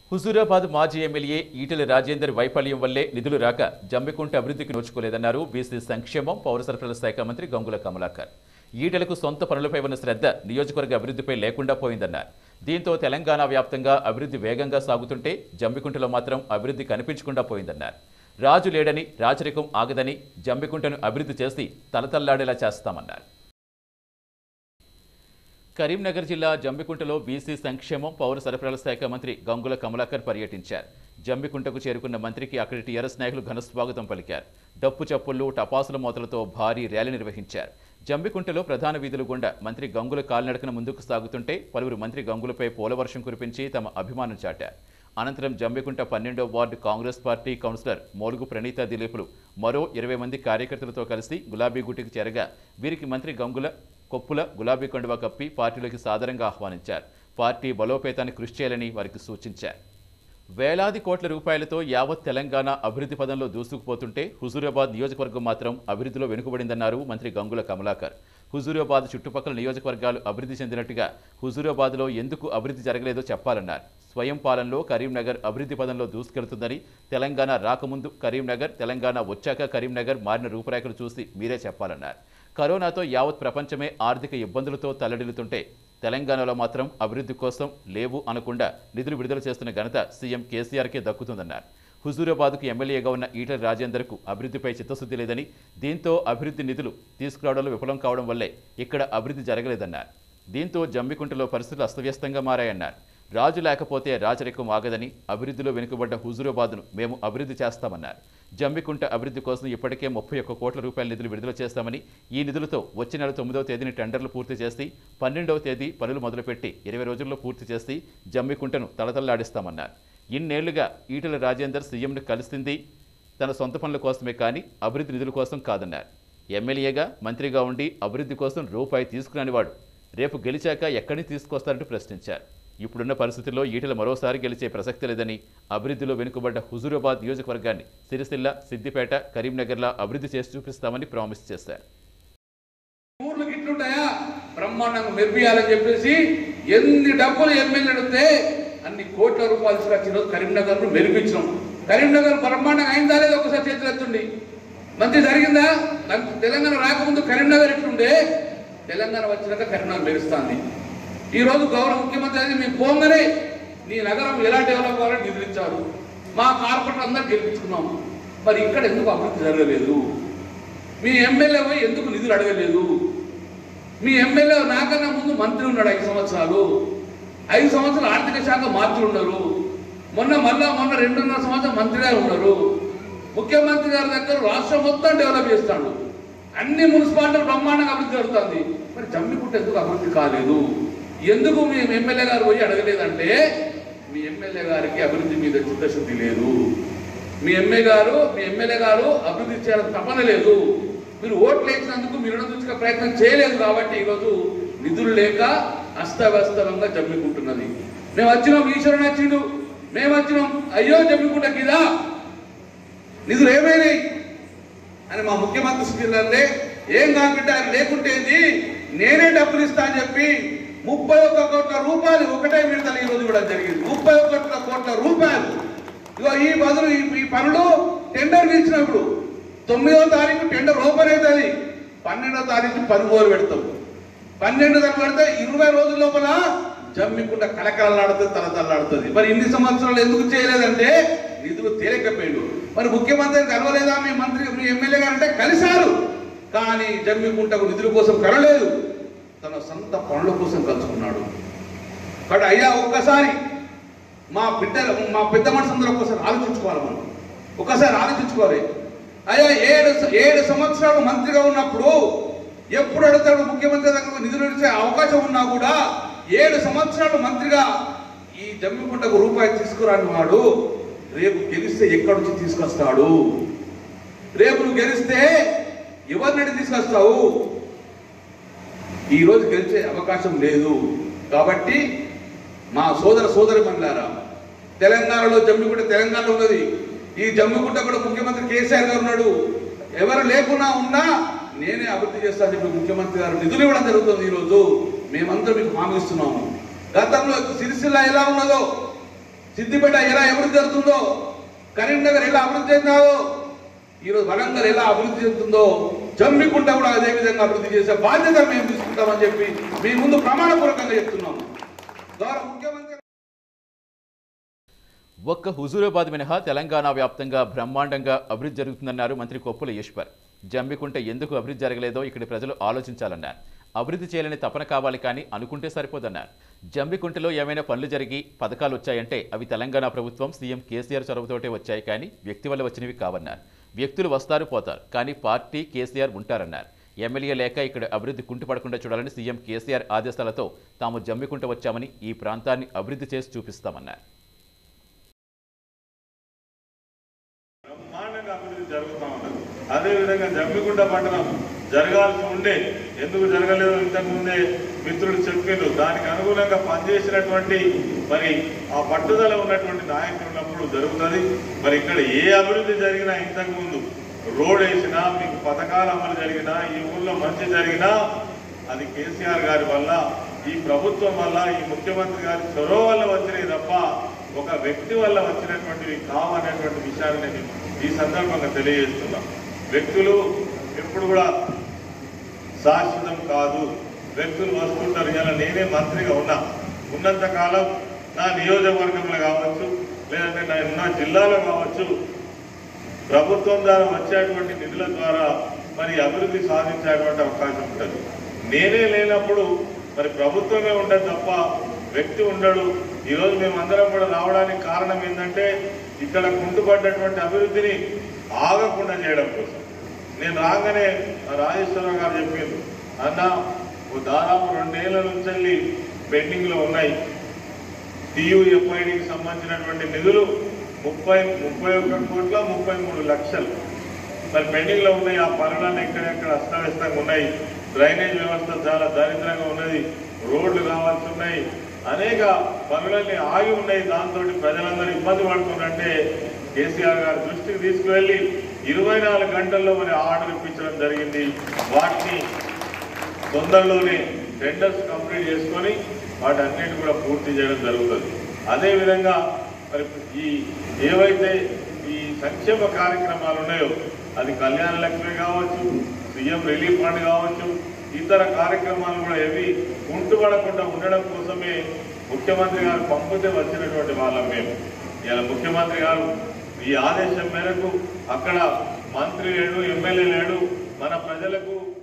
హుజూరాబాద్ మాజీ ఎమ్మెల్యే ఈటెల రాజేందర్ వైఫల్యం వల్లే నిధులు రాక జమ్మికుంట అభివృద్ధికి నోచుకోలేదన్నారు బీసీ సంక్షేమం పౌర సరఫరాల శాఖ మంత్రి గంగుల కమలాకర్ ఈటెలకు సొంత పనులపై ఉన్న శ్రద్ధ నియోజకవర్గ అభివృద్ధిపై లేకుండా పోయిందన్నారు దీంతో తెలంగాణ వ్యాప్తంగా అభివృద్ధి వేగంగా సాగుతుంటే జమ్మికుంటలో మాత్రం అభివృద్ధి కనిపించకుండా పోయిందన్నారు రాజు లేడని రాచరికం ఆగదని జమ్మికుంటను అభివృద్ధి చేసి తలతల్లాడేలా చేస్తామన్నారు కరీంనగర్ జిల్లా జంబికుంటలో బీసీ సంక్షేమం పౌర సరఫరాల శాఖ మంత్రి గంగుల కమలాకర్ పర్యటించారు జంబికుంటకు చేరుకున్న మంత్రికి అక్కడి టీఆర్ఎస్ నాయకులు ఘనస్వాగతం పలికారు డప్పు చప్పుళ్ళు టపాసుల మోతలతో భారీ ర్యాలీ నిర్వహించారు జంబికుంటలో ప్రధాన వీధులు గుండా మంత్రి గంగుల కాలినడకన ముందుకు సాగుతుంటే పలువురు మంత్రి గంగులపై పోలవర్షం కురిపించి తమ అభిమానం చాటారు అనంతరం జంబికుంట పన్నెండో వార్డు కాంగ్రెస్ పార్టీ కౌన్సిలర్ మోలుగు ప్రణీత దిలీపులు మరో ఇరవై మంది కార్యకర్తలతో కలిసి గులాబీ గుటికి చేరగా వీరికి మంత్రి గంగుల కొప్పుల గులాబీ కండువా కప్పి పార్టీలోకి సాదరంగా ఆహ్వానించారు పార్టీ బలోపేతాన్ని కృషి చేయాలని వారికి సూచించారు వేలాది కోట్ల రూపాయలతో యావత్ తెలంగాణ అభివృద్ధి పదంలో దూసుకుపోతుంటే హుజూరాబాద్ నియోజకవర్గం మాత్రం అభివృద్ధిలో వెనుకబడిందన్నారు మంత్రి గంగుల కమలాకర్ హుజూరాబాద్ చుట్టుపక్కల నియోజకవర్గాలు అభివృద్ధి చెందినట్టుగా హుజూరాబాద్లో ఎందుకు అభివృద్ధి జరగలేదో చెప్పాలన్నారు స్వయం పాలనలో కరీంనగర్ అభివృద్ధి పదంలో దూసుకెళ్తుందని తెలంగాణ రాకముందు కరీంనగర్ తెలంగాణ వచ్చాక కరీంనగర్ మారిన రూపురేఖలు చూసి మీరే చెప్పాలన్నారు కరోనాతో యావత్ ప్రపంచమే ఆర్థిక ఇబ్బందులతో తల్లడిల్లుతుంటే తెలంగాణలో మాత్రం అభివృద్ధి కోసం లేవు అనకుండా నిధులు విడుదల చేస్తున్న ఘనత సీఎం కేసీఆర్కే దక్కుతుందన్నారు హుజూరాబాద్కు ఎమ్మెల్యేగా ఉన్న ఈటల రాజేందర్కు అభివృద్ధిపై చిత్తశుద్ధి లేదని దీంతో అభివృద్ధి నిధులు తీసుకురావడంలో విఫలం కావడం వల్లే ఇక్కడ అభివృద్ధి జరగలేదన్నారు దీంతో జమ్మికుంటలో పరిస్థితులు అస్తవ్యస్తంగా మారాయన్నారు రాజు లేకపోతే రాజరికం ఆగదని అభివృద్ధిలో వెనుకబడ్డ హుజూరాబాద్ను మేము అభివృద్ధి చేస్తామన్నారు జమ్మికుంట అభివృద్ధి కోసం ఇప్పటికే ముప్పై ఒక్క కోట్ల రూపాయల నిధులు విడుదల చేస్తామని ఈ నిధులతో వచ్చే నెల తొమ్మిదవ తేదీని టెండర్లు పూర్తి చేసి పన్నెండవ తేదీ పనులు మొదలుపెట్టి ఇరవై రోజుల్లో పూర్తి చేసి జమ్మికుంటను తలతల్లాడిస్తామన్నారు ఇన్నేళ్లుగా ఈటల రాజేందర్ సీఎంను కలిసింది తన సొంత పనుల కోసమే కానీ అభివృద్ధి నిధుల కోసం కాదన్నారు ఎమ్మెల్యేగా మంత్రిగా ఉండి అభివృద్ధి కోసం రూపాయి తీసుకురానివాడు రేపు గెలిచాక ఎక్కడి నుంచి తీసుకొస్తారంటూ ప్రశ్నించారు ఇప్పుడున్న పరిస్థితుల్లో ఈటల మరోసారి గెలిచే ప్రసక్తి లేదని అభివృద్ధిలో వెనుకబడ్డ హుజూరాబాద్ నియోజకవర్గాన్ని సిరిసిల్ల సిద్దిపేట కరీంనగర్లా అభివృద్ధి చేసి చూపిస్తామని ప్రామిస్ చేశారు ఊర్లు గిట్లుంటాయా బ్రహ్మాండంగా మెరిపియాలని చెప్పేసి ఎన్ని డబ్బులు ఎమ్మెల్యే అడిగితే అన్ని కోట్ల రూపాయలు తీసుకొచ్చిన రోజు కరీంనగర్ ను మెరిపించినాం కరీంనగర్ బ్రహ్మాండంగా అయిందా లేదా ఒకసారి చేతులు ఎత్తుండి మంచి జరిగిందా నాకు తెలంగాణ రాకముందు కరీంనగర్ ఎట్లుండే తెలంగాణ వచ్చినాక కరీంనగర్ మెరుస్తుంది ఈ రోజు గౌరవ ముఖ్యమంత్రి అది మేము పోగానే నీ నగరం ఎలా డెవలప్ కావాలని నిధులు ఇచ్చారు మా కార్పొరేటర్ అందరూ గెలిపించుకున్నాము మరి ఇక్కడ ఎందుకు అభివృద్ధి జరగలేదు మీ ఎమ్మెల్యే పోయి ఎందుకు నిధులు అడగలేదు మీ ఎమ్మెల్యే నాకన్నా ముందు మంత్రి ఉన్నాడు ఐదు సంవత్సరాలు ఐదు సంవత్సరాలు ఆర్థిక శాఖ మంత్రులు ఉన్నారు మొన్న మళ్ళా మొన్న రెండున్నర సంవత్సరం మంత్రిగా ఉన్నారు ముఖ్యమంత్రి గారి దగ్గర రాష్ట్రం మొత్తం డెవలప్ చేస్తాడు అన్ని మున్సిపాలిటీలు బ్రహ్మాండంగా అభివృద్ధి జరుగుతుంది మరి జమ్మికుంట ఎందుకు అభివృద్ధి కాలేదు ఎందుకు మీ ఎమ్మెల్యే గారు పోయి అడగలేదంటే మీ ఎమ్మెల్యే గారికి అభివృద్ధి మీద చిత్తశుద్ధి లేదు మీ ఎమ్మెల్యే గారు మీ ఎమ్మెల్యే గారు అభివృద్ధి చేయాలని తపన లేదు మీరు ఓట్లు వేసినందుకు మీరు రుణదుచ్చుక ప్రయత్నం చేయలేదు కాబట్టి ఈరోజు నిధులు లేక అస్తవ్యస్తరంగా జమ్మికుంటున్నది మేము వచ్చినాం ఈశ్వరుని వచ్చిండు మేము వచ్చినాం అయ్యో జమ్మికుంట కిదా నిధులు ఏమైనాయి అని మా ముఖ్యమంత్రి స్థితిలో ఏం కాకుండా ఆయన లేకుంటే ఏంది నేనే డబ్బులు ఇస్తా అని చెప్పి ముప్పై ఒక్క కోట్ల రూపాయలు ఒకటే విడతలు ఈ రోజు కూడా జరిగింది ముప్పై ఒక్క కోట్ల రూపాయలు ఇగో ఈ బదులు ఈ ఈ పనులు టెండర్ పిలిచినప్పుడు తొమ్మిదవ తారీఖు టెండర్ ఓపెన్ అవుతుంది పన్నెండవ తారీఖు పని మొదలు పెడతాం పన్నెండు తరపు పెడితే ఇరవై రోజుల లోపల జమ్మికుండా కలకలలాడుతుంది తలతల్లాడుతుంది మరి ఇన్ని సంవత్సరాలు ఎందుకు చేయలేదంటే నిధులు తేలికపోయాడు మరి ముఖ్యమంత్రిని కలవలేదా మీ మంత్రి మీ ఎమ్మెల్యే గారు అంటే కలిశారు కానీ జమ్మికుంటకు నిధుల కోసం కలలేదు తన సొంత పనుల కోసం కలుసుకున్నాడు కాబట్టి అయ్యా ఒక్కసారి మా బిడ్డ మా పెద్ద మనుషులందరూ ఒక్కసారి ఆలోచించుకోవాలి మనం ఒక్కసారి ఆలోచించుకోవాలి అయ్యా ఏడు ఏడు సంవత్సరాలు మంత్రిగా ఉన్నప్పుడు ఎప్పుడు అడుగుతాడు ముఖ్యమంత్రి దగ్గర నిధులు ఇచ్చే అవకాశం ఉన్నా కూడా ఏడు సంవత్సరాలు మంత్రిగా ఈ జమ్మికుంటకు రూపాయి తీసుకురాని వాడు రేపు గెలిస్తే ఎక్కడి నుంచి తీసుకొస్తాడు రేపు నువ్వు గెలిస్తే ఎవరినడి తీసుకొస్తావు ఈ రోజు గెలిచే అవకాశం లేదు కాబట్టి మా సోదర సోదరి మనులారా తెలంగాణలో జమ్మిగుంట తెలంగాణలో ఉన్నది ఈ జమ్మిగుంట కూడా ముఖ్యమంత్రి కేసీఆర్ గారు ఉన్నాడు ఎవరు లేకున్నా ఉన్నా నేనే అభివృద్ధి చేస్తానని చెప్పి ముఖ్యమంత్రి గారు నిధులు ఇవ్వడం జరుగుతుంది ఈరోజు మేమందరం మీకు హామీ ఇస్తున్నాము గతంలో సిరిసిల్ల ఎలా ఉన్నదో సిద్దిపేట ఎలా అభివృద్ధి జరుగుతుందో కరీంనగర్ ఎలా అభివృద్ధి చెందాలో ఈరోజు వరంగల్ ఎలా అభివృద్ధి చెందుతుందో జమ్మికుంట కూడా అదే విధంగా అభివృద్ధి చేసే బాధ్యత మేము తీసుకుంటామని చెప్పి మీ ముందు ప్రమాణపూర్వకంగా చెప్తున్నాము గౌరవ ముఖ్యమంత్రి ఒక్క హుజూరాబాద్ మినహా తెలంగాణ వ్యాప్తంగా బ్రహ్మాండంగా అభివృద్ధి జరుగుతుందన్నారు మంత్రి కొప్పుల ఈశ్వర్ జమ్మికుంట ఎందుకు అభివృద్ధి జరగలేదో ఇక్కడి ప్రజలు ఆలోచించాలన్నారు అభివృద్ధి చేయాలని తపన కావాలి కానీ అనుకుంటే సరిపోదన్నారు జమ్మికుంటలో ఏమైనా పనులు జరిగి పథకాలు వచ్చాయంటే అవి తెలంగాణ ప్రభుత్వం సీఎం కేసీఆర్ చొరవతోటే వచ్చాయి కానీ వ్యక్తి వల్ల వచ్చినవి కావన్నారు వ్యక్తులు వస్తారు పోతారు కానీ పార్టీ కేసీఆర్ ఉంటారన్నారు ఎమ్మెల్యే లేక ఇక్కడ అభివృద్ధి కుంటుపడకుండా చూడాలని సీఎం కేసీఆర్ ఆదేశాలతో తాము జమ్మికుంట వచ్చామని ఈ ప్రాంతాన్ని అభివృద్ధి చేసి చూపిస్తామన్నారు బ్రహ్మాండంగా అభివృద్ధి జరుగుతూ ఉన్నది అదేవిధంగా జమ్మిగుంట పట్టణం జరగాల్సి ఉండే ఎందుకు జరగలేదు ఇంతకు ముందే మిత్రుడు చెప్పిండు దానికి అనుగుణంగా పనిచేసినటువంటి మరి ఆ పట్టుదల ఉన్నటువంటి నాయకులు ఉన్నప్పుడు జరుగుతుంది మరి ఇక్కడ ఏ అభివృద్ధి జరిగినా ఇంతకు ముందు రోడ్ వేసినా మీకు పథకాలు అమలు జరిగినా ఈ ఊళ్ళో మంచి జరిగినా అది కేసీఆర్ గారి వల్ల ఈ ప్రభుత్వం వల్ల ఈ ముఖ్యమంత్రి గారి చొరవ వల్ల వచ్చినాయి తప్ప ఒక వ్యక్తి వల్ల వచ్చినటువంటివి కావనేటువంటి విషయాన్ని నేను ఈ సందర్భంగా తెలియజేస్తున్నా వ్యక్తులు ఎప్పుడు కూడా శాశ్వతం కాదు వ్యక్తులు వస్తుంటారు ఇలా నేనే మంత్రిగా ఉన్నా ఉన్నంత కాలం నా నియోజకవర్గంలో కావచ్చు లేదంటే నా నా జిల్లాలో కావచ్చు ప్రభుత్వం ద్వారా వచ్చేటువంటి నిధుల ద్వారా మరి అభివృద్ధి సాధించేటువంటి అవకాశం ఉంటుంది నేనే లేనప్పుడు మరి ప్రభుత్వమే ఉండదు తప్ప వ్యక్తి ఉండడు ఈరోజు మేమందరం కూడా రావడానికి కారణం ఏంటంటే ఇక్కడ కుంటుపడ్డటువంటి అభివృద్ధిని ఆగకుండా చేయడం కోసం నేను రాగానే మా రాజేశ్వరరావు గారు చెప్పిండు అన్న ఓ దాదాపు రెండేళ్ల నుంచి వెళ్ళి పెండింగ్లో ఉన్నాయి టీయూఎఫ్ఐడికి సంబంధించినటువంటి నిధులు ముప్పై ముప్పై ఒక్క కోట్ల ముప్పై మూడు లక్షలు మరి పెండింగ్ లో ఉన్నాయి ఆ పనులన్నీ ఎక్కడెక్కడ అస్తవ్యస్తంగా ఉన్నాయి డ్రైనేజ్ వ్యవస్థ చాలా దరిద్రంగా ఉన్నది రోడ్లు కావాల్సి ఉన్నాయి అనేక పనులన్నీ ఆగి ఉన్నాయి దాంతో ప్రజలందరూ ఇబ్బంది పడుతున్నారంటే కేసీఆర్ గారి దృష్టికి తీసుకువెళ్ళి ఇరవై నాలుగు గంటల్లో మరి ఆర్డర్ ఇప్పించడం జరిగింది వాటిని తొందరలోనే టెండర్స్ కంప్లీట్ చేసుకొని వాటన్నిటి కూడా పూర్తి చేయడం జరుగుతుంది అదేవిధంగా మరి ఈ ఏవైతే ఈ సంక్షేమ కార్యక్రమాలు ఉన్నాయో అది కళ్యాణ లక్ష్మి కావచ్చు సీఎం రిలీఫ్ ఫండ్ కావచ్చు ఇతర కార్యక్రమాలు కూడా ఏవి ఉంటుపడకుండా ఉండడం కోసమే ముఖ్యమంత్రి గారు పంపితే వచ్చినటువంటి వాళ్ళం మేము ఇలా ముఖ్యమంత్రి గారు ఈ ఆదేశం మేరకు అక్కడ మంత్రి లేడు ఎమ్మెల్యే లేడు మన ప్రజలకు